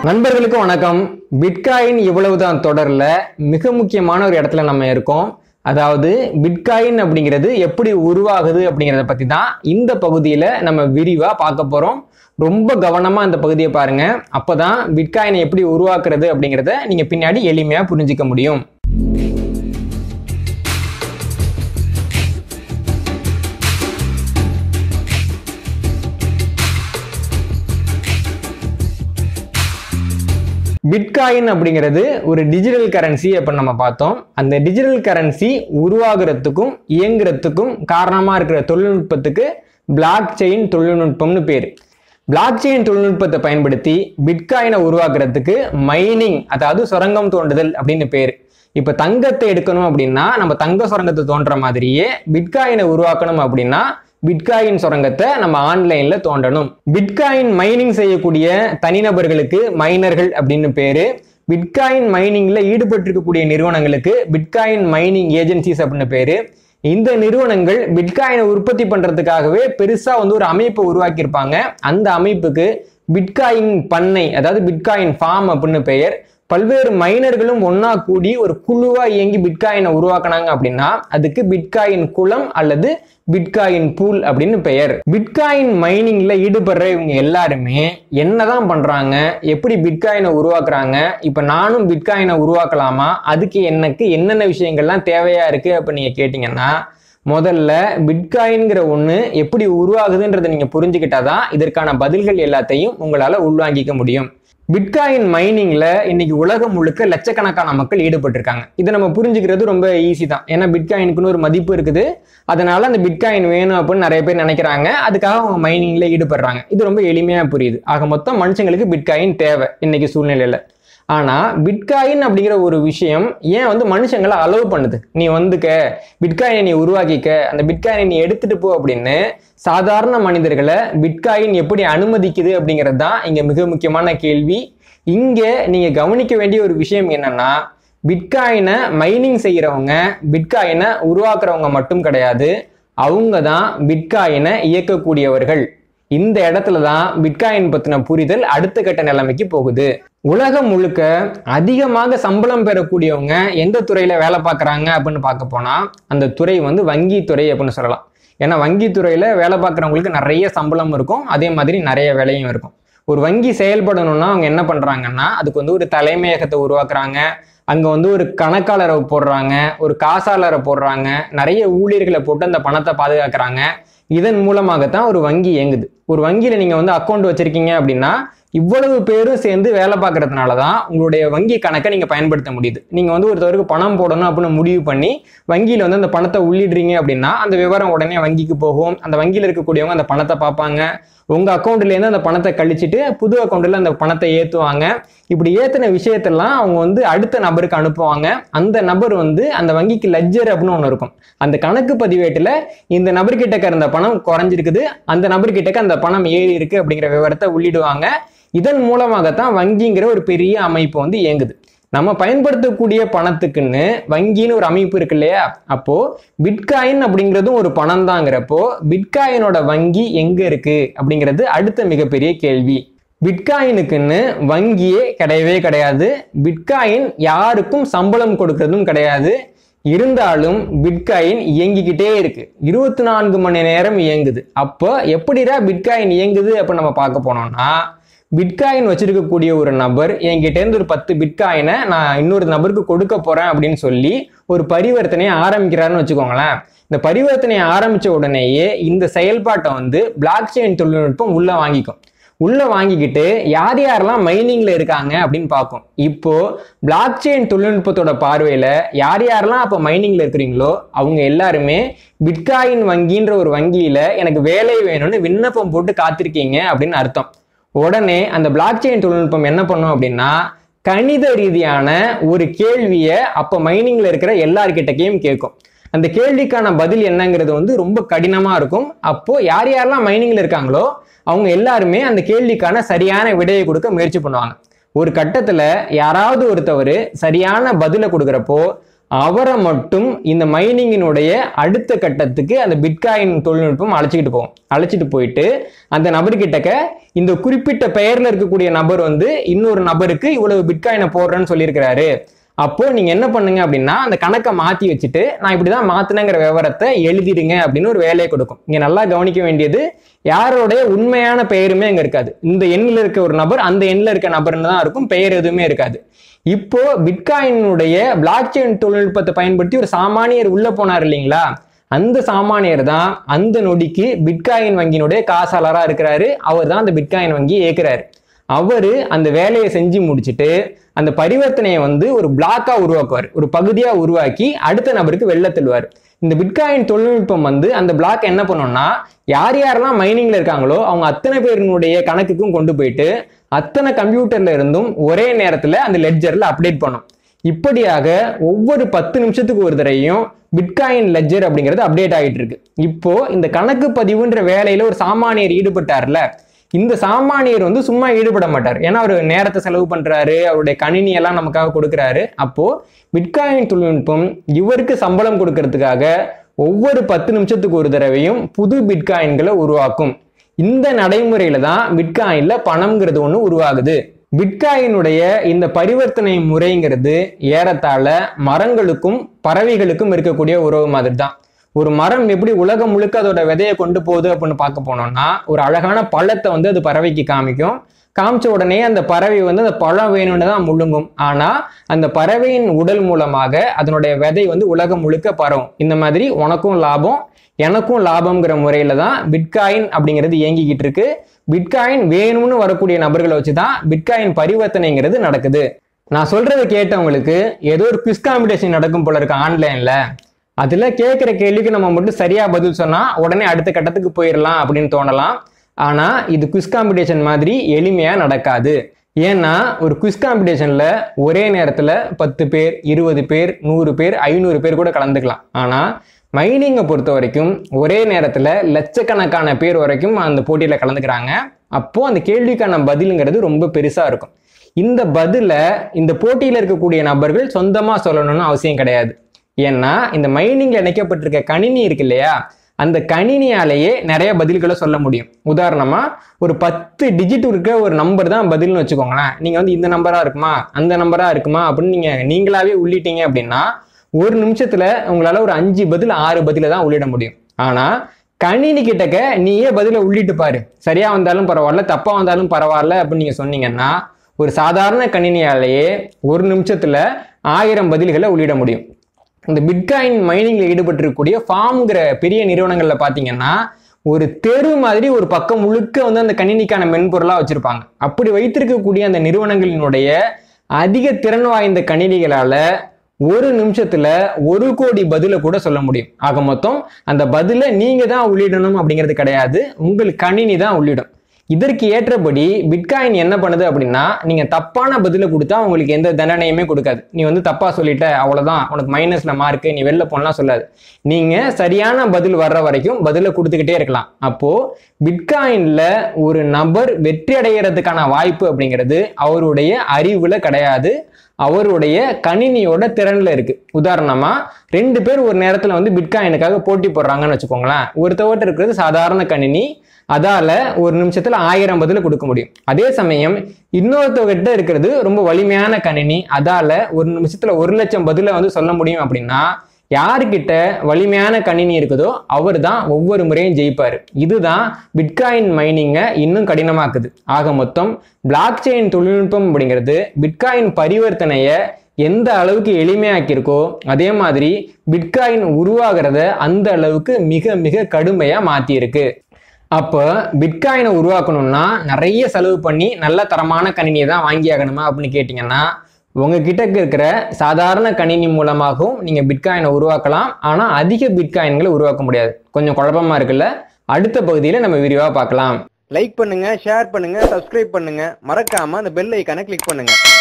நண்பர்களுக்கு வணக்கம் பிட்காயின் இவ்வளவுதான் தொடர்ல மிக முக்கியமான ஒரு இடத்துல நம்ம இருக்கோம் அதாவது பிட்காயின் அப்படிங்கிறது எப்படி உருவாகுது அப்படிங்கிறத பத்தி தான் இந்த பகுதியில நம்ம விரிவா பார்க்க போறோம் ரொம்ப கவனமா இந்த பகுதியை பாருங்க அப்பதான் பிட்காயினை எப்படி உருவாக்குறது அப்படிங்கிறத நீங்க பின்னாடி எளிமையா புரிஞ்சுக்க முடியும் பிட்காயின் அப்படிங்கிறது ஒரு டிஜிட்டல் கரன்சி அப்படின்னு நம்ம பார்த்தோம் அந்த டிஜிட்டல் கரன்சி உருவாகிறதுக்கும் இயங்குறதுக்கும் காரணமா இருக்கிற தொழில்நுட்பத்துக்கு பிளாக் செயின் தொழில்நுட்பம்னு பேர் பிளாக் செயின் தொழில்நுட்பத்தை பயன்படுத்தி பிட்காயினை உருவாக்குறதுக்கு மைனிங் அதாவது சுரங்கம் தோண்டுதல் அப்படின்னு பேர் இப்போ தங்கத்தை எடுக்கணும் அப்படின்னா நம்ம தங்க சுரங்கத்தை தோன்ற மாதிரியே பிட்காயினை உருவாக்கணும் அப்படின்னா பிட்காயின் சுரங்கத்தை நம்ம ஆன்லைன்ல தோண்டணும் பிட்காயின் மைனிங் செய்யக்கூடிய தனிநபர்களுக்கு மைனர்கள் அப்படின்னு பேரு பிட்காயின் மைனிங்ல ஈடுபட்டிருக்கக்கூடிய நிறுவனங்களுக்கு பிட்காயின் மைனிங் ஏஜென்சிஸ் அப்படின்னு பேரு இந்த நிறுவனங்கள் பிட்காயினை உற்பத்தி பண்றதுக்காகவே பெருசா வந்து ஒரு அமைப்பை உருவாக்கியிருப்பாங்க அந்த அமைப்புக்கு பிட்காயின் பண்ணை அதாவது பிட்காயின் ஃபார்ம் அப்படின்னு பெயர் பல்வேறு மைனர்களும் ஒன்னா கூடி ஒரு குழுவா இயங்கி பிட்காயினை உருவாக்குனாங்க அப்படின்னா அதுக்கு பிட்காயின் குளம் அல்லது பிட்காயின் பூல் அப்படின்னு பெயர் பிட்காயின் மைனிங்ல ஈடுபடுற இவங்க எல்லாருமே என்னதான் பண்றாங்க எப்படி பிட்காயினை உருவாக்குறாங்க இப்ப நானும் பிட்காயினை உருவாக்கலாமா அதுக்கு எனக்கு என்னென்ன விஷயங்கள்லாம் தேவையா இருக்கு அப்ப நீங்க கேட்டீங்கன்னா முதல்ல பிட்காயின்ங்கிற ஒன்று எப்படி உருவாகுதுன்றதை நீங்கள் புரிஞ்சுக்கிட்டாதான் இதற்கான பதில்கள் எல்லாத்தையும் உங்களால் உள்வாங்கிக்க முடியும் பிட்காயின் மைனிங்ல இன்னைக்கு உலகம் முழுக்க லட்சக்கணக்கான மக்கள் ஈடுபட்டிருக்காங்க இதை நம்ம புரிஞ்சுக்கிறது ரொம்ப ஈஸி தான் ஏன்னா பிட்காயினுக்குன்னு ஒரு மதிப்பு இருக்குது அதனால அந்த பிட்காயின் வேணும் அப்படின்னு நிறைய பேர் நினைக்கிறாங்க அதுக்காக அவங்க மைனிங்ல ஈடுபடுறாங்க இது ரொம்ப எளிமையா புரியுது ஆக மொத்தம் மனுஷங்களுக்கு பிட்காயின் தேவை இன்னைக்கு சூழ்நிலையில ஆனா பிட்காயின் அப்படிங்கிற ஒரு விஷயம் ஏன் வந்து மனுஷங்களை அலோவ் பண்ணுது நீ வந்துக்க பிட்காயினை நீ உருவாக்கிக்க அந்த பிட்காயினை நீ எடுத்துட்டு போ அப்படின்னு சாதாரண மனிதர்களை பிட்காயின் எப்படி அனுமதிக்குது அப்படிங்கிறது தான் இங்க மிக முக்கியமான கேள்வி இங்க நீங்க கவனிக்க வேண்டிய ஒரு விஷயம் என்னன்னா பிட்காயினை மைனிங் செய்யறவங்க பிட்காயினை உருவாக்குறவங்க மட்டும் கிடையாது அவங்க தான் பிட்காயினை இயக்கக்கூடியவர்கள் இந்த இடத்துல தான் பிட்காயின் பத்தின புரிதல் அடுத்த கட்ட நிலைமைக்கு போகுது உலகம் முழுக்க அதிகமாக சம்பளம் பெறக்கூடியவங்க எந்த துறையில வேலை பார்க்குறாங்க அப்படின்னு பார்க்க போனா அந்த துறை வந்து வங்கி துறை அப்படின்னு சொல்லலாம் ஏன்னா வங்கி துறையில வேலை பார்க்குறவங்களுக்கு நிறைய சம்பளம் இருக்கும் அதே மாதிரி நிறைய வேலையும் இருக்கும் ஒரு வங்கி செயல்படணும்னா அவங்க என்ன பண்றாங்கன்னா அதுக்கு வந்து ஒரு தலைமையகத்தை உருவாக்குறாங்க அங்க வந்து ஒரு கணக்காளரை போடுறாங்க ஒரு காசாளரை போடுறாங்க நிறைய ஊழியர்களை போட்டு அந்த பணத்தை பாதுகாக்கிறாங்க இதன் மூலமாகத்தான் ஒரு வங்கி இயங்குது ஒரு வங்கியில நீங்க வந்து அக்கௌண்ட் வச்சிருக்கீங்க அப்படின்னா இவ்வளவு பேரும் சேர்ந்து வேலை பார்க்கறதுனால தான் உங்களுடைய வங்கி கணக்கை நீங்கள் பயன்படுத்த முடியுது நீங்கள் வந்து ஒருத்தருக்கு பணம் போடணும் அப்படின்னு முடிவு பண்ணி வங்கியில் வந்து அந்த பணத்தை உள்ளிடுறீங்க அப்படின்னா அந்த விவரம் உடனே வங்கிக்கு போகும் அந்த வங்கியில் இருக்கக்கூடியவங்க அந்த பணத்தை பார்ப்பாங்க உங்கள் அக்கௌண்ட்லேருந்து அந்த பணத்தை கழிச்சிட்டு புது அக்கௌண்ட்டில் அந்த பணத்தை ஏற்றுவாங்க இப்படி ஏற்றின விஷயத்தெல்லாம் அவங்க வந்து அடுத்த நபருக்கு அனுப்புவாங்க அந்த நபர் வந்து அந்த வங்கிக்கு லெஜர் அப்படின்னு ஒன்று இருக்கும் அந்த கணக்கு பதிவேட்டில் இந்த நபர்கிட்ட இருந்த பணம் குறைஞ்சிருக்குது அந்த நபர்கிட்ட அந்த பணம் ஏறி இருக்கு அப்படிங்கிற விவரத்தை உள்ளிடுவாங்க இதன் மூலமாகத்தான் வங்கிங்கிற ஒரு பெரிய அமைப்பு வந்து இயங்குது நம்ம பயன்படுத்தக்கூடிய பணத்துக்குன்னு வங்கின்னு ஒரு அமைப்பு இருக்கு இல்லையா அப்போ பிட்காயின் அப்படிங்கிறதும் ஒரு பணம் தாங்கிறப்போ பிட்காயினோட வங்கி எங்க இருக்கு அப்படிங்கிறது அடுத்த மிகப்பெரிய கேள்வி பிட்காயினுக்குன்னு வங்கியே கிடையவே கிடையாது பிட்காயின் யாருக்கும் சம்பளம் கொடுக்கறதும் கிடையாது இருந்தாலும் பிட்காயின் இயங்கிக்கிட்டே இருக்கு இருபத்தி நான்கு மணி நேரம் இயங்குது அப்போ எப்படிடா பிட்காயின் இயங்குது அப்ப நம்ம பார்க்க போனோம்னா பிட்காயின் வச்சிருக்கக்கூடிய ஒரு நபர் என்கிட்ட இருந்து ஒரு பத்து பிட்காயினை நான் இன்னொரு நபருக்கு கொடுக்க போறேன் அப்படின்னு சொல்லி ஒரு பரிவர்த்தனையை ஆரம்பிக்கிறாருன்னு வச்சுக்கோங்களேன் இந்த பரிவர்த்தனையை ஆரம்பிச்ச உடனேயே இந்த செயல்பாட்டை வந்து பிளாக் செயின் தொழில்நுட்பம் உள்ள வாங்கிக்கும் உள்ள வாங்கிக்கிட்டு யார் யாரெல்லாம் மைனிங்ல இருக்காங்க அப்படின்னு பார்க்கும் இப்போ பிளாக் செயின் தொழில்நுட்பத்தோட பார்வையில யார் யாரெல்லாம் அப்போ மைனிங்ல இருக்கிறீங்களோ அவங்க எல்லாருமே பிட்காயின் வங்கின்ற ஒரு வங்கியில எனக்கு வேலை வேணும்னு விண்ணப்பம் போட்டு காத்திருக்கீங்க அப்படின்னு அர்த்தம் உடனே அந்த பிளாக் செயின் தொழில்நுட்பம் என்ன பண்ணும் அப்படின்னா கணித ரீதியான ஒரு கேள்வியை அப்போ மைனிங்ல இருக்கிற எல்லார்கிட்டக்கையும் கேட்கும் அந்த கேள்விக்கான பதில் என்னங்கிறது வந்து ரொம்ப கடினமா இருக்கும் அப்போ யார் யாரெல்லாம் மைனிங்ல இருக்காங்களோ அவங்க எல்லாருமே அந்த கேள்விக்கான சரியான விடையை கொடுக்க முயற்சி பண்ணுவாங்க ஒரு கட்டத்துல யாராவது ஒருத்தவர் சரியான பதிலை கொடுக்குறப்போ அவரை மட்டும் இந்த மைனிங்கினுடைய அடுத்த கட்டத்துக்கு அந்த பிட்காயின் தொழில்நுட்பம் அழைச்சிக்கிட்டு போகும் அழைச்சிட்டு போயிட்டு அந்த நபர்கிட்டக்க இந்த குறிப்பிட்ட பெயர்ல இருக்கக்கூடிய நபர் வந்து இன்னொரு நபருக்கு இவ்வளவு பிட்காயினை போடுறேன்னு சொல்லியிருக்கிறாரு அப்போ நீங்க என்ன பண்ணுங்க அப்படின்னா அந்த கணக்கை மாத்தி வச்சுட்டு நான் இப்படிதான் மாத்தினங்கிற விவரத்தை எழுதிடுங்க அப்படின்னு ஒரு வேலையை கொடுக்கும் இங்க நல்லா கவனிக்க வேண்டியது யாரோடைய உண்மையான பெயருமே அங்க இருக்காது இந்த எண்ணில் இருக்க ஒரு நபர் அந்த எண்ணில் இருக்க நபர்னு தான் இருக்கும் பெயர் எதுவுமே இருக்காது இப்போ பிட்காயினுடைய பிளாக் செயின் தொழில்நுட்பத்தை பயன்படுத்தி ஒரு சாமானியர் உள்ள போனார் இல்லைங்களா அந்த சாமானியர் தான் அந்த நொடிக்கு பிட்காயின் வங்கியினுடைய காசாளரா இருக்கிறாரு அவர் தான் அந்த பிட்காயின் வங்கி இயக்குறாரு அவரு அந்த வேலையை செஞ்சு முடிச்சுட்டு அந்த பரிவர்த்தனையை வந்து ஒரு பிளாக்கா உருவாக்குவார் ஒரு பகுதியா உருவாக்கி அடுத்த நபருக்கு வெளில தள்ளுவார் இந்த பிட்காயின் தொழில்நுட்பம் வந்து அந்த பிளாக் என்ன பண்ணும்னா யார் யாரெல்லாம் மைனிங்ல இருக்காங்களோ அவங்க அத்தனை பேரினுடைய கணக்குக்கும் கொண்டு போயிட்டு அத்தனை கம்ப்யூட்டர்ல இருந்தும் ஒரே நேரத்துல அந்த லெட்ஜர்ல அப்டேட் பண்ணும் இப்படியாக ஒவ்வொரு பத்து நிமிஷத்துக்கு ஒரு தடவையும் பிட்காயின் லெட்ஜர் அப்படிங்கிறது அப்டேட் ஆகிட்டு இருக்கு இப்போ இந்த கணக்கு பதிவுன்ற வேலையில ஒரு சாமானியர் ஈடுபட்டார்ல இந்த சாமானியர் வந்து சும்மா ஈடுபட மாட்டார் ஏன்னா அவர் நேரத்தை செலவு பண்றாரு அவருடைய கணினி எல்லாம் நமக்காக கொடுக்குறாரு அப்போ பிட்காயின் தொழில்நுட்பம் இவருக்கு சம்பளம் கொடுக்கறதுக்காக ஒவ்வொரு பத்து நிமிஷத்துக்கு ஒரு தடவையும் புது பிட்காயின்களை உருவாக்கும் இந்த நடைமுறையில தான் பிட்காயின்ல பணம்ங்கிறது ஒன்று உருவாகுது பிட்காயினுடைய இந்த பரிவர்த்தனை முறைங்கிறது ஏறத்தாழ மரங்களுக்கும் பறவைகளுக்கும் இருக்கக்கூடிய உறவு மாதிரி தான் ஒரு மரம் எப்படி உலகம் முழுக்க அதோட விதையை கொண்டு போகுது அப்படின்னு பார்க்க போனோம்னா ஒரு அழகான பழத்தை வந்து அது பறவைக்கு காமிக்கும் காமிச்ச உடனே அந்த பறவை வந்து அந்த பழம் வேணும்னு தான் முழுங்கும் ஆனா அந்த பறவையின் உடல் மூலமாக அதனுடைய விதை வந்து உலகம் முழுக்க பரவும் இந்த மாதிரி உனக்கும் லாபம் எனக்கும் லாபம்ங்கிற முறையில தான் பிட்காயின் அப்படிங்கிறது இயங்கிக்கிட்டு இருக்கு பிட்காயின் வேணும்னு வரக்கூடிய நபர்களை வச்சு தான் பிட்காயின் பரிவர்த்தனைங்கிறது நடக்குது நான் சொல்றதை கேட்டவங்களுக்கு ஏதோ ஒரு குவிஸ் காம்படிஷன் நடக்கும் போல இருக்கு ஆன்லைன்ல அதுல கேட்குற கேள்விக்கு நம்ம மட்டும் சரியா பதில் சொன்னா உடனே அடுத்த கட்டத்துக்கு போயிடலாம் அப்படின்னு தோணலாம் ஆனா இது குவிஸ் காம்படிஷன் மாதிரி எளிமையா நடக்காது ஏன்னா ஒரு குவிஸ் காம்படிஷன்ல ஒரே நேரத்துல பத்து பேர் இருபது பேர் நூறு பேர் ஐநூறு பேர் கூட கலந்துக்கலாம் ஆனா மைனிங்கை பொறுத்த வரைக்கும் ஒரே நேரத்துல லட்சக்கணக்கான பேர் வரைக்கும் அந்த போட்டியில கலந்துக்கிறாங்க அப்போ அந்த கேள்விக்கான பதிலுங்கிறது ரொம்ப பெருசா இருக்கும் இந்த பதில இந்த போட்டியில இருக்கக்கூடிய நபர்கள் சொந்தமா சொல்லணும்னு அவசியம் கிடையாது ஏன்னா இந்த மைனிங்ல இணைக்கப்பட்டிருக்க கணினி இருக்கு இல்லையா அந்த கணினியாலேயே நிறைய பதில்களை சொல்ல முடியும் உதாரணமா ஒரு பத்து டிஜிட் இருக்க ஒரு நம்பர் தான் பதில்னு வச்சுக்கோங்களேன் நீங்க வந்து இந்த நம்பரா இருக்குமா அந்த நம்பரா இருக்குமா அப்படின்னு நீங்க நீங்களாவே உள்ளிட்டீங்க அப்படின்னா ஒரு நிமிஷத்துல உங்களால ஒரு அஞ்சு பதில் ஆறு பதில தான் உள்ளிட முடியும் ஆனா கணினி கிட்டக்க நீயே பதில உள்ளிட்டு பாரு சரியா வந்தாலும் பரவாயில்ல தப்பா வந்தாலும் பரவாயில்ல அப்படின்னு நீங்க சொன்னீங்கன்னா ஒரு சாதாரண கணினியாலேயே ஒரு நிமிஷத்துல ஆயிரம் பதில்களை உள்ளிட முடியும் இந்த பிட்காயின் மைனிங்ல ஈடுபட்டிருக்கக்கூடிய ஃபார்ம்ங்கிற பெரிய நிறுவனங்கள்ல பாத்தீங்கன்னா ஒரு தெரு மாதிரி ஒரு பக்கம் முழுக்க வந்து அந்த கணினிக்கான மென்பொருளா வச்சிருப்பாங்க அப்படி வைத்திருக்கக்கூடிய அந்த நிறுவனங்களினுடைய அதிக திறன் வாய்ந்த கணினிகளால ஒரு நிமிஷத்துல ஒரு கோடி பதில கூட சொல்ல முடியும் ஆக மொத்தம் அந்த பதில நீங்க தான் உள்ளிடணும் அப்படிங்கிறது கிடையாது உங்கள் கணினி தான் உள்ளிடும் இதற்கு ஏற்றபடி பிட்காயின் என்ன பண்ணுது அப்படின்னா நீங்க தப்பான பதில கொடுத்தா உங்களுக்கு எந்த தண்டனையுமே கொடுக்காது நீ வந்து தப்பா சொல்லிட்ட அவ்வளவுதான் உனக்கு மைனஸ்ல மார்க்கு நீ வெளில போனலாம் சொல்லாது நீங்க சரியான பதில் வர்ற வரைக்கும் பதில கொடுத்துக்கிட்டே இருக்கலாம் அப்போ பிட்காயின்ல ஒரு நபர் வெற்றி அடைகிறதுக்கான வாய்ப்பு அப்படிங்கிறது அவருடைய அறிவுல கிடையாது அவருடைய கணினியோட திறன்ல இருக்கு உதாரணமா ரெண்டு பேர் ஒரு நேரத்துல வந்து பிட்காயினுக்காக போட்டி போடுறாங்கன்னு வச்சுக்கோங்களேன் ஒருத்தவர்கிட்ட இருக்கிறது சாதாரண கணினி அதால ஒரு நிமிஷத்துல ஆயிரம் பதில கொடுக்க முடியும் அதே சமயம் இன்னொருத்தவர்கிட்ட இருக்கிறது ரொம்ப வலிமையான கணினி அதால ஒரு நிமிஷத்துல ஒரு லட்சம் பதில வந்து சொல்ல முடியும் அப்படின்னா யாருக்கிட்ட வலிமையான கணினி இருக்குதோ அவர் தான் ஒவ்வொரு முறையும் ஜெயிப்பார் இதுதான் பிட்காயின் மைனிங்கை இன்னும் கடினமாக்குது ஆக மொத்தம் பிளாக் செயின் தொழில்நுட்பம் அப்படிங்கிறது பிட்காயின் பரிவர்த்தனையை எந்த அளவுக்கு எளிமையாக்கியிருக்கோ அதே மாதிரி பிட்காயின் உருவாகிறத அந்த அளவுக்கு மிக மிக கடுமையா மாத்தியிருக்கு அப்போ பிட்காயினை உருவாக்கணும்னா நிறைய செலவு பண்ணி நல்ல தரமான கணினியை தான் வாங்கி ஆகணுமா அப்படின்னு கேட்டிங்கன்னா உங்ககிட்ட இருக்கிற சாதாரண கணினி மூலமாகவும் நீங்கள் பிட்காயினை உருவாக்கலாம் ஆனால் அதிக பிட்காயின்களை உருவாக்க முடியாது கொஞ்சம் குழப்பமா இருக்குல்ல அடுத்த பகுதியில் நம்ம விரிவாக பார்க்கலாம் லைக் பண்ணுங்க ஷேர் பண்ணுங்க சப்ஸ்கிரைப் பண்ணுங்க மறக்காம அந்த பெல் ஐக்கானை கிளிக் பண்ணுங்க